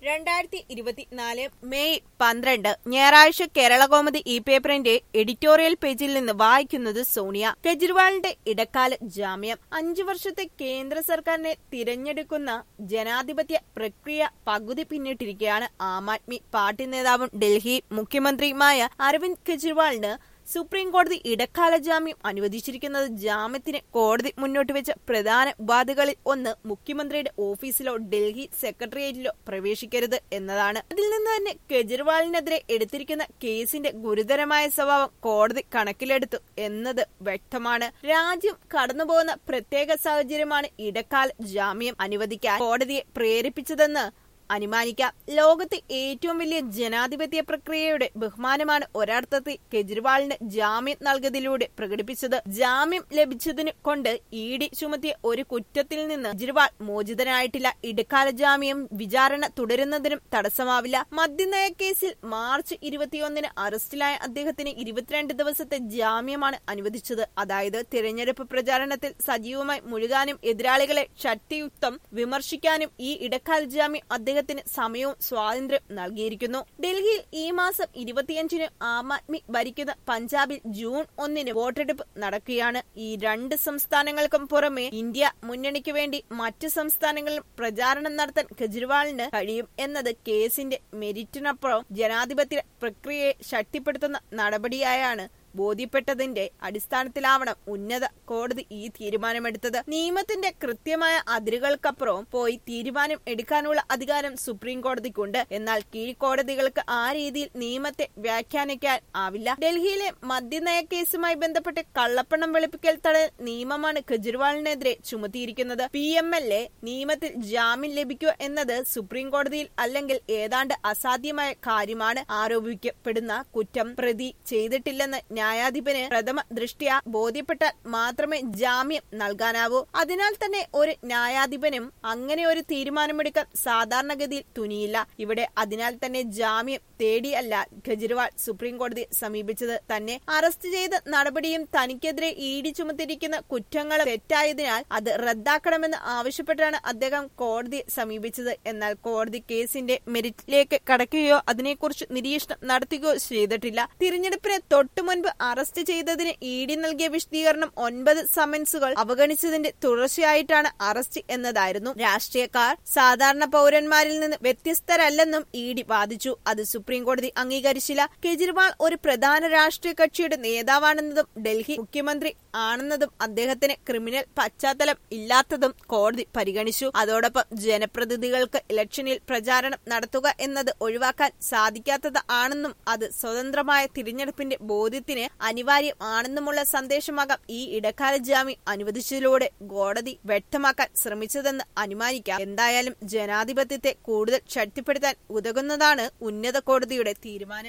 രണ്ടായിരത്തി ഇരുപത്തിനാല് മെയ് പന്ത്രണ്ട് ഞായറാഴ്ച കേരളകൗമുദി ഇ പേപ്പറിന്റെ എഡിറ്റോറിയൽ പേജിൽ നിന്ന് വായിക്കുന്നത് സോണിയ കെജ്രിവാളിന്റെ ഇടക്കാല ജാമ്യം അഞ്ചു വർഷത്തെ കേന്ദ്ര സർക്കാരിനെ തിരഞ്ഞെടുക്കുന്ന ജനാധിപത്യ പ്രക്രിയ പകുതി പിന്നിട്ടിരിക്കുകയാണ് ആം ആദ്മി പാർട്ടി നേതാവും ഡൽഹി മുഖ്യമന്ത്രിയുമായ അരവിന്ദ് കെജ്രിവാളിന് സുപ്രീം കോടതി ഇടക്കാല ജാമ്യം അനുവദിച്ചിരിക്കുന്നത് ജാമ്യത്തിന് കോടതി മുന്നോട്ട് വെച്ച പ്രധാന ഉപാധികളിൽ ഒന്ന് മുഖ്യമന്ത്രിയുടെ ഓഫീസിലോ ഡൽഹി സെക്രട്ടേറിയറ്റിലോ പ്രവേശിക്കരുത് എന്നതാണ് അതിൽ നിന്ന് തന്നെ കെജ്രിവാളിനെതിരെ എടുത്തിരിക്കുന്ന കേസിന്റെ ഗുരുതരമായ സ്വഭാവം കോടതി കണക്കിലെടുത്തു എന്നത് വ്യക്തമാണ് രാജ്യം കടന്നുപോകുന്ന പ്രത്യേക സാഹചര്യമാണ് ഇടക്കാല ജാമ്യം അനുവദിക്കാൻ കോടതിയെ പ്രേരിപ്പിച്ചതെന്ന് അനുമാനിക്കാം ലോകത്തെ ഏറ്റവും വലിയ ജനാധിപത്യ പ്രക്രിയയുടെ ബഹുമാനമാണ് ഒരർത്ഥത്തിൽ കെജ്രിവാളിന് ജാമ്യം നൽകിയതിലൂടെ പ്രകടിപ്പിച്ചത് ജാമ്യം ലഭിച്ചതിന് കൊണ്ട് ഇ ഡി ചുമത്തിയ ഒരു കുറ്റത്തിൽ നിന്ന് കെജ്രിവാൾ മോചിതനായിട്ടില്ല ഇടക്കാല ജാമ്യം വിചാരണ തുടരുന്നതിനും തടസ്സമാവില്ല മദ്യനയ കേസിൽ മാർച്ച് ഇരുപത്തിയൊന്നിന് അറസ്റ്റിലായ അദ്ദേഹത്തിന് ഇരുപത്തിരണ്ട് ദിവസത്തെ ജാമ്യമാണ് അനുവദിച്ചത് അതായത് തിരഞ്ഞെടുപ്പ് പ്രചാരണത്തിൽ സജീവമായി മുഴുകാനും എതിരാളികളെ ശക്തിയുക്തം വിമർശിക്കാനും ഈ ഇടക്കാല ജാമ്യം അദ്ദേഹത്തിന് സമയവും സ്വാതന്ത്ര്യം നൽകിയിരിക്കുന്നു ഡൽഹിയിൽ ഈ മാസം ഇരുപത്തിയഞ്ചിന് ആം ആദ്മി ഭരിക്കുന്ന പഞ്ചാബിൽ ജൂൺ ഒന്നിന് വോട്ടെടുപ്പ് നടക്കുകയാണ് ഈ രണ്ട് സംസ്ഥാനങ്ങൾക്കും പുറമെ ഇന്ത്യ മുന്നണിക്ക് വേണ്ടി മറ്റ് സംസ്ഥാനങ്ങളിലും പ്രചാരണം നടത്താൻ കെജ്രിവാളിന് കഴിയും എന്നത് കേസിന്റെ മെരിറ്റിനപ്പുറം ജനാധിപത്യ പ്രക്രിയയെ ശക്തിപ്പെടുത്തുന്ന നടപടിയായാണ് ബോധ്യപ്പെട്ടതിന്റെ അടിസ്ഥാനത്തിലാവണം ഉന്നത കോടതി ഈ തീരുമാനമെടുത്തത് നിയമത്തിന്റെ കൃത്യമായ അതിരുകൾക്കപ്പുറം പോയി തീരുമാനം എടുക്കാനുള്ള അധികാരം സുപ്രീം കോടതിക്കുണ്ട് എന്നാൽ കീഴ്ക്കോടതികൾക്ക് ആ രീതിയിൽ നിയമത്തെ വ്യാഖ്യാനിക്കാൻ ആവില്ല ഡൽഹിയിലെ മദ്യനയ കേസുമായി ബന്ധപ്പെട്ട് കള്ളപ്പണം വെളുപ്പിക്കൽ തടയൽ നിയമമാണ് കെജ്രിവാളിനെതിരെ ചുമത്തിയിരിക്കുന്നത് പി എം എൽ എ നിയമത്തിൽ ജാമ്യം ലഭിക്കുക എന്നത് സുപ്രീം കോടതിയിൽ അല്ലെങ്കിൽ ഏതാണ്ട് അസാധ്യമായ കാര്യമാണ് ആരോപിക്കപ്പെടുന്ന കുറ്റം പ്രതി ചെയ്തിട്ടില്ലെന്ന് ന്യായാധിപന് പ്രഥമ ദൃഷ്ട്യാ ബോധ്യപ്പെട്ടാൽ മാത്രമേ ജാമ്യം നൽകാനാവൂ അതിനാൽ തന്നെ ഒരു ന്യായാധിപനും അങ്ങനെ ഒരു തീരുമാനമെടുക്കാൻ സാധാരണഗതിയിൽ തുനിയില്ല ഇവിടെ അതിനാൽ തന്നെ ജാമ്യം തേടിയല്ല കെജ്രിവാൾ സുപ്രീം കോടതിയെ സമീപിച്ചത് തന്നെ അറസ്റ്റ് ചെയ്ത നടപടിയും തനിക്കെതിരെ ഇ ഡി ചുമത്തിരിക്കുന്ന കുറ്റങ്ങൾ തെറ്റായതിനാൽ അത് റദ്ദാക്കണമെന്ന് ആവശ്യപ്പെട്ടാണ് അദ്ദേഹം കോടതിയെ സമീപിച്ചത് എന്നാൽ കോടതി കേസിന്റെ മെറിറ്റിലേക്ക് കടക്കുകയോ അതിനെക്കുറിച്ച് നിരീക്ഷണം നടത്തുകയോ ചെയ്തിട്ടില്ല തിരഞ്ഞെടുപ്പിന് തൊട്ടു മുൻപ് അറസ്റ്റ് ചെയ്തതിന് ഇ ഡി നൽകിയ വിശദീകരണം ഒൻപത് സമൻസുകൾ അവഗണിച്ചതിന്റെ തുടർച്ചയായിട്ടാണ് അറസ്റ്റ് എന്നതായിരുന്നു രാഷ്ട്രീയക്കാർ സാധാരണ പൗരന്മാരിൽ നിന്ന് വ്യത്യസ്തരല്ലെന്നും ഇ ഡി വാദിച്ചു അത് സുപ്രീം കോടതി അംഗീകരിച്ചില്ല കെജ്രിവാൾ ഒരു പ്രധാന രാഷ്ട്രീയ കക്ഷിയുടെ നേതാവാണെന്നതും ഡൽഹി മുഖ്യമന്ത്രി ആണെന്നതും അദ്ദേഹത്തിന് ക്രിമിനൽ പശ്ചാത്തലം ഇല്ലാത്തതും കോടതി പരിഗണിച്ചു അതോടൊപ്പം ജനപ്രതിനിധികൾക്ക് ഇലക്ഷനിൽ പ്രചാരണം നടത്തുക എന്നത് ഒഴിവാക്കാൻ സാധിക്കാത്തത് ആണെന്നും അത് സ്വതന്ത്രമായ തിരഞ്ഞെടുപ്പിന്റെ ബോധ്യത്തിന് അനിവാര്യം ആണെന്നുമുള്ള സന്ദേശമാകാം ഈ ഇടക്കാല ജാമ്യം അനുവദിച്ചതിലൂടെ കോടതി വ്യക്തമാക്കാൻ ശ്രമിച്ചതെന്ന് അനുമാനിക്കാം എന്തായാലും ജനാധിപത്യത്തെ കൂടുതൽ ശക്തിപ്പെടുത്താൻ ഉതകുന്നതാണ് ഉന്നത കോടതിയുടെ തീരുമാനം